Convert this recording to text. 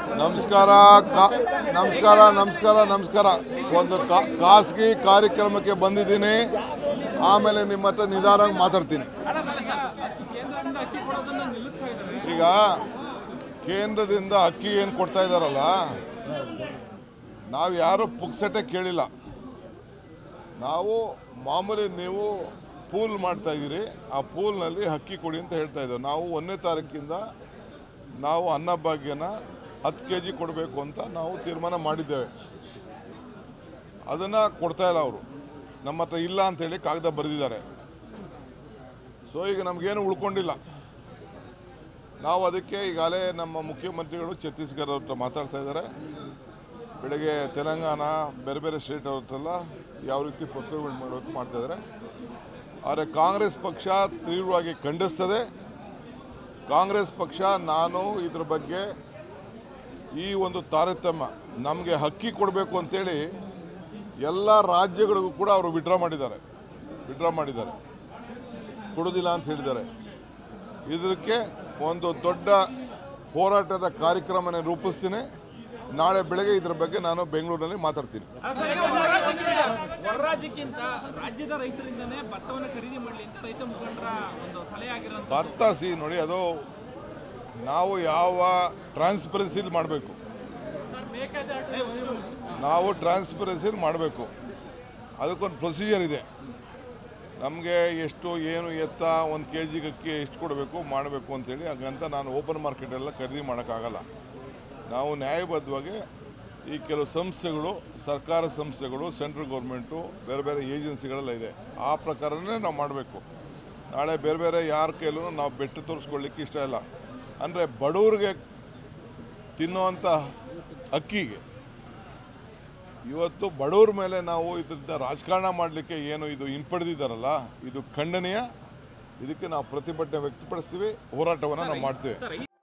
ನಮಸ್ಕಾರ ಕಾ- ನಮಸ್ಕಾರ ನಮಸ್ಕಾರ ನಮಸ್ಕಾರ ಒಂದು ಕಾ- ಖಾಸಗಿ ಕಾರ್ಯಕ್ರಮಕ್ಕೆ ಬಂದಿದ್ದೀನಿ ಆಮೇಲೆ ನಿಮ್ಮ ಹತ್ರ ನಿಧಾನವಾಗಿ ಮಾತಾಡ್ತೀನಿ ಕೇಂದ್ರದಿಂದ ಅಕ್ಕಿ ಕೊಡೋದನ್ನ ನಿಲ್ಲಿಸ್ತಾ ಇದ್ದಾರೆ ಈಗ ಕೇಂದ್ರದಿಂದ ಅಕ್ಕಿ ಏನು ಕೊಡ್ತಾ ಇದ್ದಾರಲ್ಲ ನಾವು ಯಾರು ಪುಕ್ಸಟ್ಟೆ ಕೇಳಿಲ್ಲ ನಾವು ಮಾಮೂಲಿ ನೀವು ಪೂಲ್ ಮಾಡ್ತಾ ಇದ್ದೀರಿ ಆ ಪೂಲ್ನಲ್ಲಿ ಅಕ್ಕಿ ಕೊಡಿ ಅಂತ ಹೇಳ್ತಾ ಇದ್ದೇವೆ ನಾವು ಒಂದನೇ ತಾರೀಕಿಂದ ನಾವು ಅನ್ನಭಾಗ್ಯನ ಹತ್ತು ಕೆ ಜಿ ಕೊಡಬೇಕು ಅಂತ ನಾವು ತೀರ್ಮಾನ ಮಾಡಿದ್ದೇವೆ ಅದನ್ನು ಕೊಡ್ತಾ ಇಲ್ಲ ಅವರು ನಮ್ಮ ಹತ್ರ ಇಲ್ಲ ಅಂತೇಳಿ ಕಾಗದ ಬರೆದಿದ್ದಾರೆ ಸೊ ಈಗ ನಮಗೇನು ಉಳ್ಕೊಂಡಿಲ್ಲ ನಾವು ಅದಕ್ಕೆ ಈಗಾಗಲೇ ನಮ್ಮ ಮುಖ್ಯಮಂತ್ರಿಗಳು ಛತ್ತೀಸ್ಗಢ ಅವ್ರ ಹತ್ರ ಮಾತಾಡ್ತಾ ಇದ್ದಾರೆ ಬೆಳಗ್ಗೆ ತೆಲಂಗಾಣ ಬೇರೆ ಬೇರೆ ಸ್ಟೇಟ್ ಅವ್ರ ಹತ್ರ ಎಲ್ಲ ಯಾವ ರೀತಿ ಪ್ರೊಕ್ಯೂರ್ಮೆಂಟ್ ಮಾಡಬೇಕು ಮಾಡ್ತಾ ಇದ್ದಾರೆ ಆದರೆ ಕಾಂಗ್ರೆಸ್ ಪಕ್ಷ ತೀವ್ರವಾಗಿ ಖಂಡಿಸ್ತದೆ ಕಾಂಗ್ರೆಸ್ ಪಕ್ಷ ನಾನು ಇದ್ರ ಬಗ್ಗೆ ಈ ಒಂದು ತಾರತಮ್ಯ ನಮಗೆ ಹಕ್ಕಿ ಕೊಡಬೇಕು ಅಂತೇಳಿ ಎಲ್ಲ ರಾಜ್ಯಗಳಿಗೂ ಕೂಡ ಅವರು ವಿಡ್ರಾ ಮಾಡಿದ್ದಾರೆ ವಿಡ್ರಾ ಮಾಡಿದ್ದಾರೆ ಕೊಡೋದಿಲ್ಲ ಅಂತ ಹೇಳಿದ್ದಾರೆ ಇದಕ್ಕೆ ಒಂದು ದೊಡ್ಡ ಹೋರಾಟದ ಕಾರ್ಯಕ್ರಮನ ರೂಪಿಸ್ತೀನಿ ನಾಳೆ ಬೆಳಗ್ಗೆ ಇದ್ರ ಬಗ್ಗೆ ನಾನು ಬೆಂಗಳೂರಿನಲ್ಲಿ ಮಾತಾಡ್ತೀನಿ ಹೊರ ರಾಜ್ಯಕ್ಕಿಂತ ರಾಜ್ಯದ ರೈತರಿಂದನೇ ಭತ್ತವನ್ನು ಖರೀದಿ ಮಾಡಲಿ ಅಂತ ರೈತ ಮುಖಂಡರ ಒಂದು ಸಲಹೆ ಆಗಿರೋಂಥ ಭತ್ತ ಸಿ ನೋಡಿ ಅದು ನಾವು ಯಾವ ಟ್ರಾನ್ಸ್ಪರೆನ್ಸಿಲಿ ಮಾಡಬೇಕು ನಾವು ಟ್ರಾನ್ಸ್ಪರೆನ್ಸಿಲಿ ಮಾಡಬೇಕು ಅದಕ್ಕೊಂದು ಪ್ರೊಸೀಜರ್ ಇದೆ ನಮಗೆ ಎಷ್ಟು ಏನು ಎತ್ತ ಒಂದು ಕೆ ಜಿಗೆ ಅಕ್ಕಿ ಎಷ್ಟು ಕೊಡಬೇಕು ಮಾಡಬೇಕು ಅಂತೇಳಿ ಹಾಗಂತ ನಾನು ಓಪನ್ ಮಾರ್ಕೆಟೆಲ್ಲ ಖರೀದಿ ಮಾಡೋಕ್ಕಾಗಲ್ಲ ನಾವು ನ್ಯಾಯಬದ್ಧವಾಗಿ ಈ ಕೆಲವು ಸಂಸ್ಥೆಗಳು ಸರ್ಕಾರ ಸಂಸ್ಥೆಗಳು ಸೆಂಟ್ರಲ್ ಗೌರ್ಮೆಂಟು ಬೇರೆ ಬೇರೆ ಏಜೆನ್ಸಿಗಳೆಲ್ಲ ಇದೆ ಆ ಪ್ರಕಾರನೇ ನಾವು ಮಾಡಬೇಕು ನಾಳೆ ಬೇರೆ ಬೇರೆ ಯಾರ ಕೈಲೂ ನಾವು ಬೆಟ್ಟು ತೋರಿಸ್ಕೊಳ್ಳಿಕ್ಕೆ ಇಷ್ಟ ಇಲ್ಲ ಅಂದರೆ ಬಡವ್ರಿಗೆ ತಿನ್ನುವಂಥ ಅಕ್ಕಿಗೆ ಇವತ್ತು ಬಡವ್ರ ಮೇಲೆ ನಾವು ಇದರಿಂದ ರಾಜಕಾರಣ ಮಾಡಲಿಕ್ಕೆ ಏನು ಇದು ಹಿಂಪಡೆದಿದ್ದಾರಲ್ಲ ಇದು ಖಂಡನೀಯ ಇದಕ್ಕೆ ನಾವು ಪ್ರತಿಭಟನೆ ವ್ಯಕ್ತಪಡಿಸ್ತೀವಿ ಹೋರಾಟವನ್ನು ನಾವು ಮಾಡ್ತೇವೆ